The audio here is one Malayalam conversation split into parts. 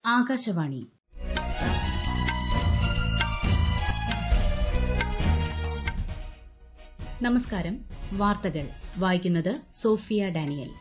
ആകാശവാണി നമസ്കാരം വാർത്തകൾ വായിക്കുന്നത് സോഫിയ ഡാനിയൽ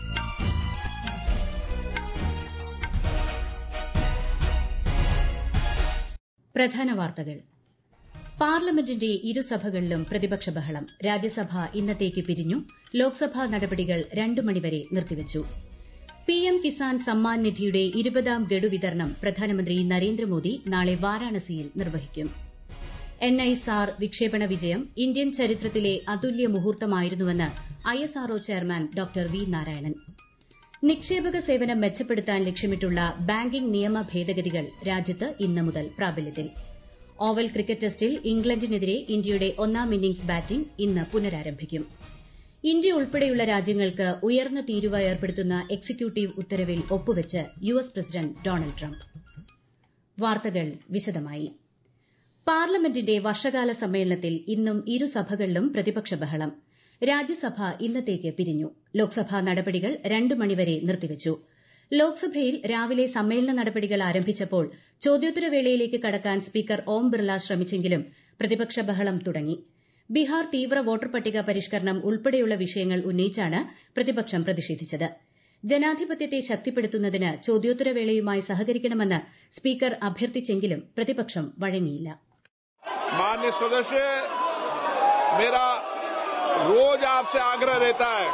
പ്രധാന വാർത്തകൾ പാർലമെന്റിന്റെ ഇരുസഭകളിലും പ്രതിപക്ഷ ബഹളം രാജ്യസഭ ഇന്നത്തേക്ക് പിരിഞ്ഞു ലോക്സഭാ നടപടികൾ രണ്ട് മണിവരെ നിർത്തിവച്ചു പിഎം കിസാൻ സമ്മാൻ നിധിയുടെ ഇരുപതാം ഗഡു വിതരണം പ്രധാനമന്ത്രി നരേന്ദ്രമോദി നാളെ വാരാണസിയിൽ നിർവഹിക്കും എൻഐസാർ വിക്ഷേപണ വിജയം ഇന്ത്യൻ ചരിത്രത്തിലെ അതുല്യ മുഹൂർത്തമായിരുന്നുവെന്ന് ISRO chairman doctor V Narayanan നിക്ഷേപക സേവനം മെച്ചപ്പെടുത്താൻ ലക്ഷ്യമിട്ടുള്ള ബാങ്കിംഗ് നിയമ ഭേദഗതികൾ രാജ്യത്ത് ഇന്ന് മുതൽ പ്രാബല്യത്തിൽ ഓവൽ ക്രിക്കറ്റ് ടെസ്റ്റിൽ ഇംഗ്ലണ്ടിനെതിരെ ഇന്ത്യയുടെ ഒന്നാം ഇന്നിംഗ്സ് ബാറ്റിംഗ് ഇന്ന് പുനരാരംഭിക്കും ഇന്ത്യ ഉൾപ്പെടെയുള്ള രാജ്യങ്ങൾക്ക് ഉയർന്ന തീരുവ ഏർപ്പെടുത്തുന്ന എക്സിക്യൂട്ടീവ് ഉത്തരവിൽ ഒപ്പുവച്ച് യുഎസ് പ്രസിഡന്റ് ഡൊണാൾഡ് ട്രംപ് വാർത്തകൾ വിശദമായി പാർലമെന്റിന്റെ വർഷകാല സമ്മേളനത്തിൽ ഇന്നും ഇരുസഭകളിലും പ്രതിപക്ഷ ബഹളം രാജ്യസഭ ഇന്നത്തേക്ക് പിരിഞ്ഞു ലോക്സഭാ നടപടികൾ രണ്ട് മണിവരെ നിർത്തിവച്ചു ലോക്സഭയിൽ രാവിലെ സമ്മേളന നടപടികൾ ആരംഭിച്ചപ്പോൾ ചോദ്യോത്തരവേളയിലേക്ക് കടക്കാൻ സ്പീക്കർ ഓം ബിർള ശ്രമിച്ചെങ്കിലും പ്രതിപക്ഷ ബഹളം തുടങ്ങി ബീഹാർ തീവ്ര വോട്ടർ പട്ടിക പരിഷ്കരണം ഉൾപ്പെടെയുള്ള വിഷയങ്ങൾ ഉന്നയിച്ചാണ് പ്രതിപക്ഷം പ്രതിഷേധിച്ചത് ജനാധിപത്യത്തെ ശക്തിപ്പെടുത്തുന്നതിന് ചോദ്യോത്തരവേളയുമായി സഹകരിക്കണമെന്ന് സ്പീക്കർ അഭ്യർത്ഥിച്ചെങ്കിലും പ്രതിപക്ഷം വഴങ്ങിയില്ല मान्य सदस्य मेरा रोज आपसे आग्रह रहता है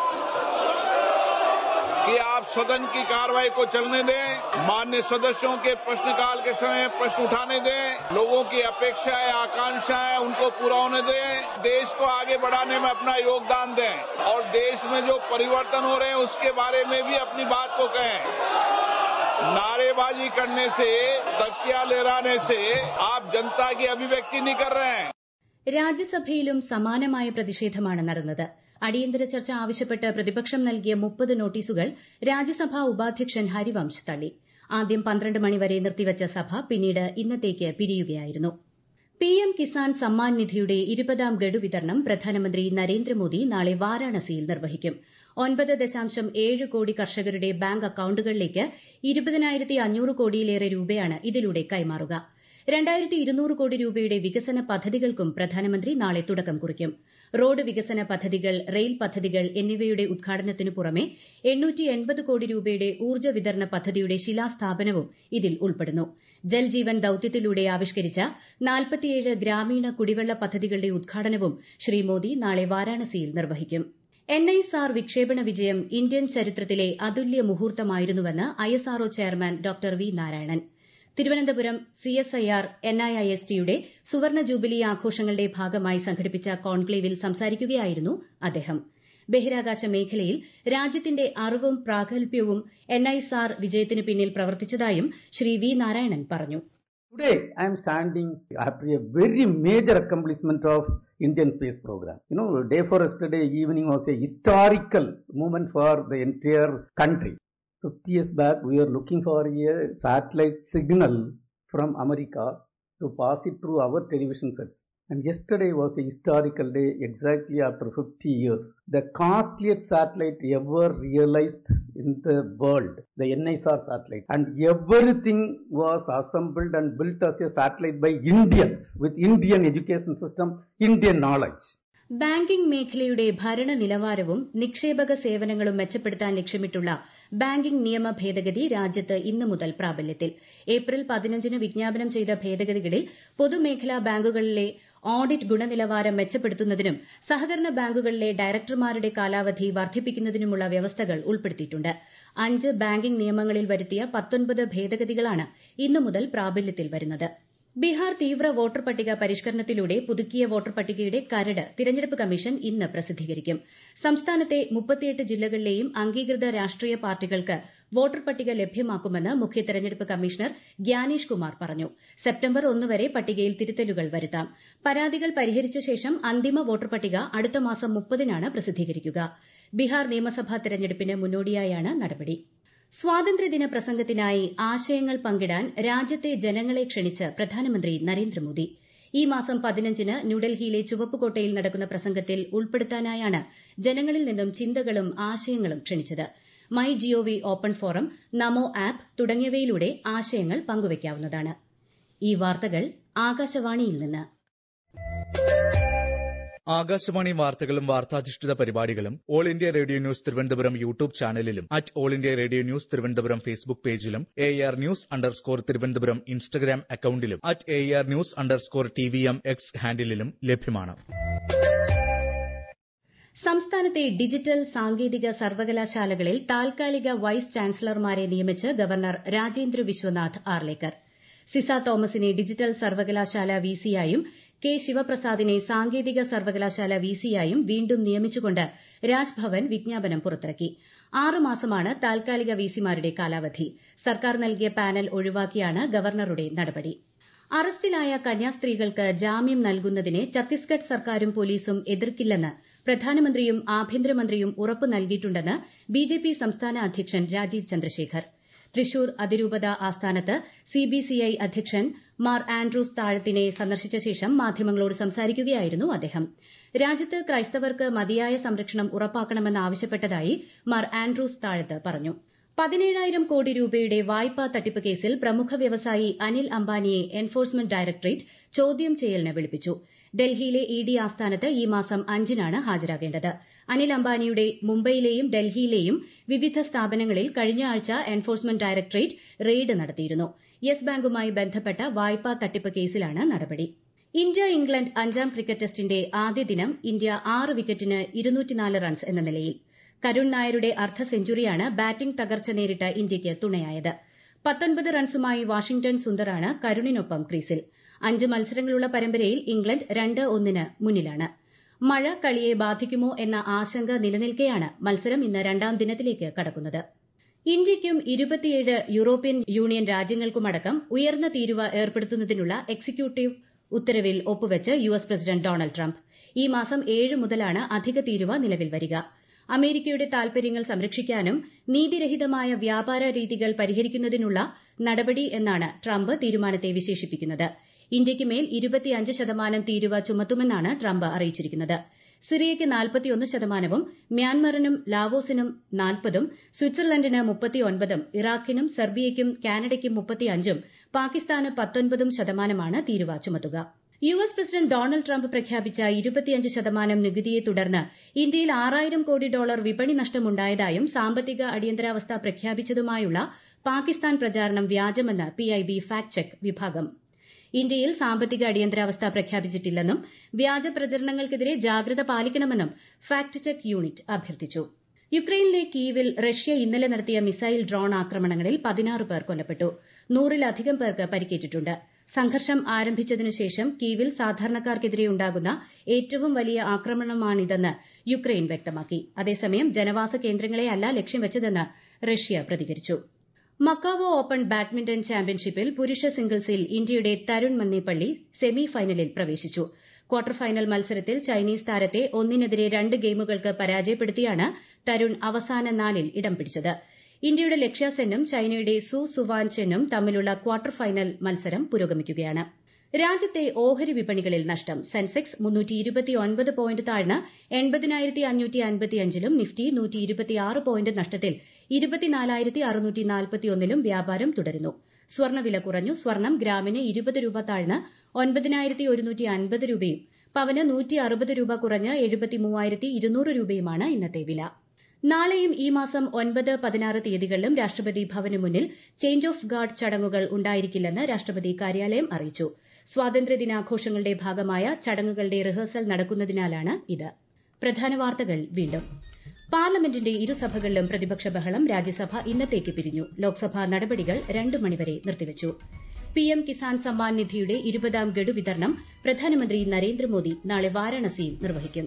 कि आप सदन की कार्रवाई को चलने दें मान्य सदस्यों के प्रश्नकाल के समय प्रश्न उठाने दें लोगों की अपेक्षाएं आकांक्षाएं उनको पूरा होने दें देश को आगे बढ़ाने में अपना योगदान दें और देश में जो परिवर्तन हो रहे हैं उसके बारे में भी अपनी बात को कहें नारेबाजी करने से तकिया लहराने से आप जनता की अभिव्यक्ति नहीं कर रहे हैं രാജ്യസഭയിലും സമാനമായ പ്രതിഷേധമാണ് നടന്നത് അടിയന്തര ചർച്ച ആവശ്യപ്പെട്ട് പ്രതിപക്ഷം നൽകിയ മുപ്പത് നോട്ടീസുകൾ രാജ്യസഭാ ഉപാധ്യക്ഷൻ ഹരിവംശ് തള്ളി ആദ്യം പന്ത്രണ്ട് മണിവരെ നിർത്തിവച്ച സഭ പിന്നീട് ഇന്നത്തേക്ക് പിരിയുകയായിരുന്നു പിഎം കിസാൻ സമ്മാൻ നിധിയുടെ ഇരുപതാം ഗഡു വിതരണം പ്രധാനമന്ത്രി നരേന്ദ്രമോദി നാളെ വാരാണസിയിൽ നിർവഹിക്കും ഒൻപത് ദശാംശം ഏഴ് കോടി കർഷകരുടെ ബാങ്ക് അക്കൌണ്ടുകളിലേക്ക് ഇരുപതിനായിരത്തി അഞ്ഞൂറ് കോടിയിലേറെ രൂപയാണ് ഇതിലൂടെ കൈമാറുക രണ്ടായിരത്തി ഇരുന്നൂറ് കോടി രൂപയുടെ വികസന പദ്ധതികൾക്കും പ്രധാനമന്ത്രി നാളെ തുടക്കം കുറിക്കും റോഡ് വികസന പദ്ധതികൾ റെയിൽ പദ്ധതികൾ എന്നിവയുടെ ഉദ്ഘാടനത്തിനു പുറമെ എണ്ണൂറ്റി എൺപത് കോടി രൂപയുടെ ഊർജ്ജ വിതരണ പദ്ധതിയുടെ ശിലാസ്ഥാപനവും ഇതിൽ ഉൾപ്പെടുന്നു ജൽ ജീവൻ ദൌത്യത്തിലൂടെ ആവിഷ്കരിച്ച നാൽപ്പത്തിയേഴ് ഗ്രാമീണ കുടിവെള്ള പദ്ധതികളുടെ ഉദ്ഘാടനവും ശ്രീ മോദി നാളെ വാരാണസിയിൽ നിർവഹിക്കും എൻഐസാർ വിക്ഷേപണ വിജയം ഇന്ത്യൻ ചരിത്രത്തിലെ അതുല്യ മുഹൂർത്തമായിരുന്നുവെന്ന് ISRO chairman doctor V Narayanan Thiruvananthapuram CSIR എൻഐഐഎസ്ടിയുടെ സുവർണ ജൂബിലി ആഘോഷങ്ങളുടെ ഭാഗമായി സംഘടിപ്പിച്ച കോൺക്ലേവിൽ സംസാരിക്കുകയായിരുന്നു അദ്ദേഹം ബഹിരാകാശ മേഖലയിൽ രാജ്യത്തിന്റെ അറിവും പ്രാഗൽഭ്യവും എൻഐസാർ വിജയത്തിനു പിന്നിൽ പ്രവർത്തിച്ചതായും ശ്രീ വി നാരായണൻ പറഞ്ഞു Today, I am standing after a very major accomplishment of Indian space program. You know, day for yesterday evening was a historical moment for the entire country. 50 years back, we were looking for a satellite signal from America to pass it through our television sets. And yesterday was a historical day exactly after 50 years. The costliest satellite ever realized in the world, the NISR satellite. And everything was assembled and built as a satellite by Indians with Indian education system, Indian knowledge. Banking മേഖലയുടെ ഭരണ നിലവാരവും നിക്ഷേപക സേവനങ്ങളും മെച്ചപ്പെടുത്താൻ ലക്ഷ്യമിട്ടുള്ള ബാങ്കിംഗ് നിയമ ഭേദഗതി രാജ്യത്ത് ഇന്നു മുതൽ പ്രാബല്യത്തിൽ ഏപ്രിൽ പതിനഞ്ചിന് വിജ്ഞാപനം ചെയ്ത ഭേദഗതികളിൽ പൊതുമേഖലാ ബാങ്കുകളിലെ ഓഡിറ്റ് ഗുണനിലവാരം മെച്ചപ്പെടുത്തുന്നതിനും സഹകരണ ബാങ്കുകളിലെ ഡയറക്ടർമാരുടെ കാലാവധി വർദ്ധിപ്പിക്കുന്നതിനുമുള്ള വ്യവസ്ഥകൾ ഉൾപ്പെടുത്തിയിട്ടുണ്ട് അഞ്ച് ബാങ്കിംഗ് നിയമങ്ങളിൽ വരുത്തിയ പത്തൊൻപത് ഭേദഗതികളാണ് ഇന്നു മുതൽ പ്രാബല്യത്തിൽ വരുന്നത് ബീഹാർ തീവ്ര വോട്ടർ പട്ടിക പരിഷ്കരണത്തിലൂടെ പുതുക്കിയ വോട്ടർ പട്ടികയുടെ കരട് തിരഞ്ഞെടുപ്പ് കമ്മീഷൻ ഇന്ന് പ്രസിദ്ധീകരിക്കും സംസ്ഥാനത്തെ മുപ്പത്തിയെട്ട് ജില്ലകളിലെയും അംഗീകൃത രാഷ്ട്രീയ പാർട്ടികൾക്ക് വോട്ടർ പട്ടിക ലഭ്യമാക്കുമെന്ന് മുഖ്യ തെരഞ്ഞെടുപ്പ് കമ്മീഷണർ ഗ്യാനേഷ് കുമാർ പറഞ്ഞു സെപ്റ്റംബർ ഒന്ന് വരെ പട്ടികയിൽ തിരുത്തലുകൾ വരുത്താം പരാതികൾ പരിഹരിച്ച ശേഷം അന്തിമ വോട്ടർ പട്ടിക അടുത്ത മാസം മുപ്പതിനാണ് പ്രസിദ്ധീകരിക്കുക ബീഹാർ നിയമസഭാ തെരഞ്ഞെടുപ്പിന് മുന്നോടിയായാണ് നടപടി സ്വാതന്ത്ര്യദിന പ്രസംഗത്തിനായി ആശയങ്ങൾ പങ്കിടാൻ രാജ്യത്തെ ജനങ്ങളെ ക്ഷണിച്ച് പ്രധാനമന്ത്രി നരേന്ദ്രമോദി ഈ മാസം പതിനഞ്ചിന് ന്യൂഡൽഹിയിലെ ചുവപ്പുകോട്ടയിൽ നടക്കുന്ന പ്രസംഗത്തിൽ ഉൾപ്പെടുത്താനായാണ് ജനങ്ങളിൽ നിന്നും ചിന്തകളും ആശയങ്ങളും ക്ഷണിച്ചത് my G O V open forum NaMo app തുടങ്ങിയവയിലൂടെ ആശയങ്ങൾ പങ്കുവയ്ക്കാവുന്നതാണ് ഈ വാർത്തകൾ ആകാശവാണിയിൽ നിന്ന് ആകാശവാണി വാർത്തകളും വാർത്താധിഷ്ഠിത പരിപാടികളും all India radio news Thiruvananthapuram YouTube ചാനലിലും at all India radio news Thiruvananthapuram Facebook പേജിലും A R news underscore Thiruvananthapuram Instagram അക്കൌണ്ടിലും at A R news underscore T V M X ഹാൻഡിലും ലഭ്യമാണ് സംസ്ഥാനത്തെ ഡിജിറ്റൽ സാങ്കേതിക സർവകലാശാലകളിൽ താൽക്കാലിക വൈസ് ചാൻസലർമാരെ നിയമിച്ച് ഗവർണർ രാജേന്ദ്ര വിശ്വനാഥ് ആർലേക്കർ സിസ തോമസിനെ ഡിജിറ്റൽ സർവകലാശാല വിസിയായും കെ ശിവപ്രസാദിനെ സാങ്കേതിക സർവകലാശാല വിസിയായും വീണ്ടും നിയമിച്ചുകൊണ്ട് രാജ്ഭവൻ വിജ്ഞാപനം പുറത്തിറക്കി ആറ് മാസമാണ് താൽക്കാലിക വിസിമാരുടെ കാലാവധി സർക്കാർ നൽകിയ പാനൽ ഒഴിവാക്കിയാണ് ഗവർണറുടെ നടപടി അറസ്റ്റിലായ കന്യാസ്ത്രീകൾക്ക് ജാമ്യം നൽകുന്നതിനെ ഛത്തീസ്ഗഡ് സർക്കാരും പോലീസും എതിർക്കില്ലെന്ന് പ്രധാനമന്ത്രിയും ആഭ്യന്തരമന്ത്രിയും ഉറപ്പു നൽകിയിട്ടുണ്ടെന്ന് ബിജെപി സംസ്ഥാന അധ്യക്ഷൻ രാജീവ് ചന്ദ്രശേഖർ തൃശൂർ അതിരൂപത ആസ്ഥാനത്ത് സിബിസിഐ അധ്യക്ഷൻ മാർ ആൻഡ്രൂസ് താഴത്തിനെ സന്ദർശിച്ച ശേഷം മാധ്യമങ്ങളോട് സംസാരിക്കുകയായിരുന്നു അദ്ദേഹം രാജ്യത്ത് ക്രൈസ്തവർക്ക് മതിയായ സംരക്ഷണം ഉറപ്പാക്കണമെന്നാവശ്യപ്പെട്ടതായി മാർ ആൻഡ്രൂസ് താഴത്ത് പറഞ്ഞു പതിനേഴായിരം കോടി രൂപയുടെ വായ്പാ തട്ടിപ്പ് കേസിൽ പ്രമുഖ വ്യവസായി അനിൽ അംബാനിയെ എൻഫോഴ്സ്മെന്റ് ഡയറക്ടറേറ്റ് ചോദ്യം ചെയ്യലിന് വിളിപ്പിച്ചു ഡൽഹിയിലെ ഇ ഡി ആസ്ഥാനത്ത് ഈ മാസം അഞ്ചിനാണ് ഹാജരാകേണ്ടത് അനിൽ അംബാനിയുടെ മുംബൈയിലെയും ഡൽഹിയിലെയും വിവിധ സ്ഥാപനങ്ങളിൽ കഴിഞ്ഞ ആഴ്ച എൻഫോഴ്സ്മെന്റ് ഡയറക്ടറേറ്റ് റെയ്ഡ് നടത്തിയിരുന്നു യെസ് ബാങ്കുമായി ബന്ധപ്പെട്ട വായ്പാ തട്ടിപ്പ് കേസിലാണ് നടപടി ഇന്ത്യ ഇംഗ്ലണ്ട് അഞ്ചാം ക്രിക്കറ്റ് ടെസ്റ്റിന്റെ ആദ്യ ദിനം ഇന്ത്യ ആറ് വിക്കറ്റിന് ഇരുന്നൂറ്റിനാല് റൺസ് എന്ന നിലയിൽ കരുൺ നായരുടെ അർദ്ധ സെഞ്ചുറിയാണ് ബാറ്റിംഗ് തകർച്ച നേരിട്ട ഇന്ത്യയ്ക്ക് തുണയായത് പത്തൊൻപത് റൺസുമായി വാഷിംഗ്ടൺ സുന്ദറാണ് കരുണിനൊപ്പം ക്രീസിൽ അഞ്ച് മത്സരങ്ങളുള്ള പരമ്പരയിൽ ഇംഗ്ലണ്ട് രണ്ട് ഒന്നിന് മുന്നിലാണ് മഴ കളിയെ ബാധിക്കുമോ എന്ന ആശങ്ക നിലനിൽക്കെയാണ് മത്സരം ഇന്ന് രണ്ടാം ദിനത്തിലേക്ക് കടക്കുന്നത് ഇന്ത്യയ്ക്കും ഇരുപത്തിയേഴ് യൂറോപ്യൻ യൂണിയൻ രാജ്യങ്ങൾക്കുമടക്കം ഉയർന്ന തീരുവ ഏർപ്പെടുത്തുന്നതിനുള്ള എക്സിക്യൂട്ടീവ് ഉത്തരവിൽ ഒപ്പുവെച്ച് U S president Donald Trump ഈ മാസം ഏഴ് മുതലാണ് അധിക തീരുവ നിലവിൽ വരിക അമേരിക്കയുടെ താൽപര്യങ്ങൾ സംരക്ഷിക്കാനും നീതിരഹിതമായ വ്യാപാര രീതികൾ പരിഹരിക്കുന്നതിനുള്ള നടപടി എന്നാണ് ട്രംപ് തീരുമാനത്തെ വിശേഷിപ്പിക്കുന്നത് ഇന്ത്യയ്ക്ക് മേൽ ഇരുപത്തിയഞ്ച് ശതമാനം തീരുവ ചുമത്തുമെന്നാണ് ട്രംപ് അറിയിച്ചിരിക്കുന്നത് സിറിയയ്ക്ക് നാൽപ്പത്തിയൊന്ന് ശതമാനവും മ്യാൻമറിനും ലാവോസിനും നാൽപ്പതും സ്വിറ്റ്സർലൻഡിന് മുപ്പത്തിയൊൻപതും ഇറാഖിനും സെർബിയയ്ക്കും കാനഡയ്ക്കും മുപ്പത്തിയഞ്ചും പാകിസ്ഥാന് പത്തൊൻപതും ശതമാനമാണ് തീരുവ ചുമത്തുക U S president Donald Trump പ്രഖ്യാപിച്ച ഇരുപത്തിയഞ്ച് ശതമാനം നികുതിയെ തുടർന്ന് ഇന്ത്യയിൽ ആറായിരം കോടി ഡോളർ വിപണി നഷ്ടമുണ്ടായതായും സാമ്പത്തിക അടിയന്തരാവസ്ഥ പ്രഖ്യാപിച്ചതുമായുള്ള പാകിസ്ഥാൻ പ്രചാരണം വ്യാജമെന്ന് പിഐബി ഫാക്ട് ചെക്ക് വിഭാഗം ഇന്ത്യയിൽ സാമ്പത്തിക അടിയന്തരാവസ്ഥ പ്രഖ്യാപിച്ചിട്ടില്ലെന്നും വ്യാജ പ്രചരണങ്ങൾക്കെതിരെ ജാഗ്രത പാലിക്കണമെന്നും ഫാക്ട് ചെക്ക് യൂണിറ്റ് അഭ്യർത്ഥിച്ചു യുക്രൈനിലെ കീവിൽ റഷ്യ ഇന്നലെ നടത്തിയ മിസൈൽ ഡ്രോൺ ആക്രമണങ്ങളിൽ പതിനാറ് പേർ കൊല്ലപ്പെട്ടു നൂറിലധികം പേർക്ക് പരിക്കേറ്റിട്ടുണ്ട് സംഘർഷം ആരംഭിച്ചതിനു ശേഷം കീവിൽ സാധാരണക്കാർക്കെതിരെയുണ്ടാകുന്ന ഏറ്റവും വലിയ ആക്രമണമാണിതെന്ന് യുക്രൈൻ വ്യക്തമാക്കി അതേസമയം ജനവാസ കേന്ദ്രങ്ങളെയല്ല ലക്ഷ്യം വെച്ചതെന്ന് റഷ്യ പ്രതികരിച്ചു മക്കാവോ ഓപ്പൺ ബാഡ്മിന്റൺ ചാമ്പ്യൻഷിപ്പിൽ പുരുഷ സിംഗിൾസിൽ ഇന്ത്യയുടെ തരുൺ മന്നേപ്പള്ളി സെമി ഫൈനലിൽ പ്രവേശിച്ചു ക്വാർട്ടർ ഫൈനൽ മത്സരത്തിൽ ചൈനീസ് താരത്തെ ഒന്നിനെതിരെ രണ്ട് ഗെയിമുകൾക്ക് പരാജയപ്പെടുത്തിയാണ് തരുൺ അവസാന നാലിൽ ഇടം പിടിച്ചത് ഇന്ത്യയുടെ ലക്ഷ്യ സെന്നും ചൈനയുടെ സു സുവാൻ ചെന്നും തമ്മിലുള്ള ക്വാർട്ടർ ഫൈനൽ മത്സരം പുരോഗമിക്കുകയാണ് രാജ്യത്തെ ഓഹരി വിപണികളിൽ നഷ്ടം സെൻസെക്സ് പോയിന്റ് താഴ്ന്ന് എൺപതിനായിരത്തി അഞ്ഞൂറ്റി അൻപത്തിയഞ്ചിലും നിഫ്റ്റി നൂറ്റി ഇരുപത്തിയാറ് പോയിന്റ് നഷ്ടത്തിൽ ഇരുപത്തിനാലായിരത്തി അറുന്നൂറ്റി നാൽപ്പത്തിയൊന്നിലും വ്യാപാരം തുടരുന്നു സ്വർണ്ണവില കുറഞ്ഞു സ്വർണം ഗ്രാമിന് ഇരുപത് രൂപ താഴ്ന്ന് ഒൻപതിനായിരത്തി ഒരുന്നൂറ്റി അൻപത് രൂപയും പവന് നൂറ്റി അറുപത് രൂപ കുറഞ്ഞ് എഴുപത്തി മൂവായിരത്തി ഇരുന്നൂറ് രൂപയുമാണ് ഇന്നത്തെ വില നാളെയും ഈ മാസം ഒൻപത് പതിനാറ് തീയതികളിലും രാഷ്ട്രപതി ഭവന് മുന്നിൽ ചേഞ്ച് ഓഫ് ഗാർഡ് ചടങ്ങുകൾ ഉണ്ടായിരിക്കില്ലെന്ന് രാഷ്ട്രപതി കാര്യാലയം അറിയിച്ചു സ്വാതന്ത്ര്യദിനാഘോഷങ്ങളുടെ ഭാഗമായ ചടങ്ങുകളുടെ റിഹേഴ്സൽ നടക്കുന്നതിനാലാണ് ഇത് പ്രധാന വാർത്തകൾ വീണ്ടും പാർലമെന്റിന്റെ ഇരുസഭകളിലും പ്രതിപക്ഷ ബഹളം രാജ്യസഭ ഇന്നത്തേക്ക് പിരിഞ്ഞു ലോക്സഭാ നടപടികൾ രണ്ടു മണിവരെ നിർത്തിവച്ചു പിഎം കിസാൻ സമ്മാൻ നിധിയുടെ ഇരുപതാം ഗഡു വിതരണം പ്രധാനമന്ത്രി നരേന്ദ്രമോദി നാളെ വാരാണസിയിൽ നിർവഹിക്കും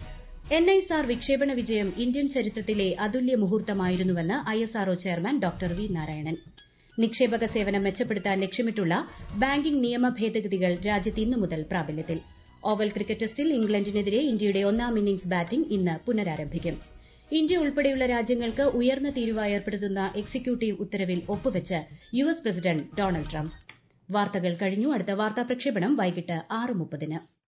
എൻഐസാർ വിക്ഷേപണ വിജയം ഇന്ത്യൻ ചരിത്രത്തിലെ അതുല്യ മുഹൂർത്തമായിരുന്നുവെന്ന് ISRO chairman doctor V Narayanan നിക്ഷേപക സേവനം മെച്ചപ്പെടുത്താൻ ലക്ഷ്യമിട്ടുള്ള ബാങ്കിംഗ് നിയമ ഭേദഗതികൾ രാജ്യത്ത് ഇന്നു മുതൽ പ്രാബല്യത്തിൽ ഓവൽ ക്രിക്കറ്റ് ടെസ്റ്റിൽ ഇംഗ്ലണ്ടിനെതിരെ ഇന്ത്യയുടെ ഒന്നാം ഇന്നിംഗ്സ് ബാറ്റിംഗ് ഇന്ന് പുനരാരംഭിക്കും ഇന്ത്യ ഉൾപ്പെടെയുള്ള രാജ്യങ്ങൾക്ക് ഉയർന്ന തീരുവ ഏർപ്പെടുത്തുന്ന എക്സിക്യൂട്ടീവ് ഉത്തരവിൽ ഒപ്പുവെച്ച് U S president Donald Trump വാർത്തകൾ കഴിഞ്ഞു അടുത്ത വാർത്താ പ്രക്ഷേപണം വൈകിട്ട് ആറ് മുപ്പതിന്